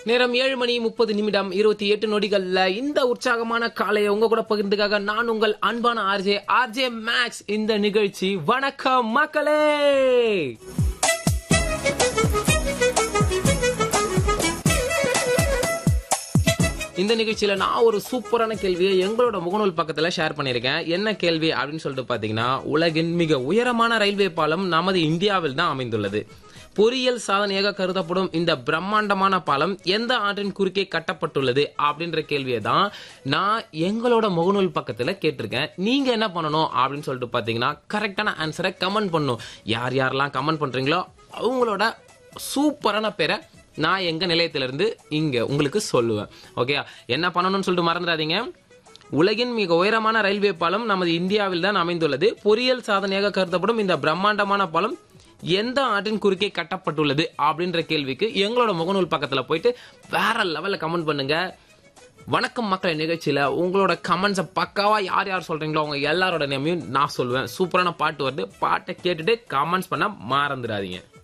நேரம் ஏழு மணி முப்பது நிமிடம் இருபத்தி எட்டு நொடிகள்ல இந்த உற்சாகமான காலையை உங்க கூட பகிர்ந்துக்காக நான் உங்கள் அன்பான ஆர்ஜே ஆர்ஜே மேக்ஸ் இந்த நிகழ்ச்சி வணக்கம் மக்களே இந்த நிகழ்ச்சியில நான் ஒரு சூப்பரான கேள்வியை எங்களோட முகநூல் பக்கத்துல ஷேர் பண்ணியிருக்கேன் என்ன கேள்வி அப்படின்னு சொல்லிட்டு பாத்தீங்கன்னா உலகின் மிக உயரமான ரயில்வே பாலம் நமது இந்தியாவில் தான் அமைந்துள்ளது பொறியியல் சாதனையாக கருதப்படும் இந்த பிரம்மாண்டமான பாலம் எந்த ஆற்றின் குறுக்கே கட்டப்பட்டுள்ளது அப்படின்ற கேள்வியை தான் நான் எங்களோட முகநூல் பக்கத்துல கேட்டிருக்கேன் நீங்க என்ன பண்ணணும் அப்படின்னு சொல்லிட்டு பாத்தீங்கன்னா கரெக்டான ஆன்சரை கமெண்ட் பண்ணணும் யார் யாரெல்லாம் கமெண்ட் பண்றீங்களோ அவங்களோட சூப்பரான பேரை நான் எங்க நிலையத்திலிருந்து இங்க உங்களுக்கு சொல்லுவேன் ஓகே என்ன பண்ணணும்னு சொல்லிட்டு மறந்துடாதீங்க உலகின் மிக உயரமான ரயில்வே பாலம் நமது இந்தியாவில் தான் அமைந்துள்ளது பொறியியல் சாதனையாக கருதப்படும் இந்த பிரம்மாண்டமான பாலம் எந்த ஆற்றின் குறுக்கே கட்டப்பட்டுள்ளது அப்படின்ற கேள்விக்கு எங்களோட முகநூல் பக்கத்துல போயிட்டு வேற லெவல்ல கமெண்ட் பண்ணுங்க வணக்கம் மக்கள் நிகழ்ச்சியில உங்களோட கமெண்ட்ஸை பக்காவா யார் யார் சொல்றீங்களோ அவங்க எல்லாரோட நேமையும் நான் சொல்லுவேன் சூப்பரான பாட்டு வருது பாட்டை கேட்டுட்டு கமெண்ட்ஸ் பண்ண மறந்துடாதீங்க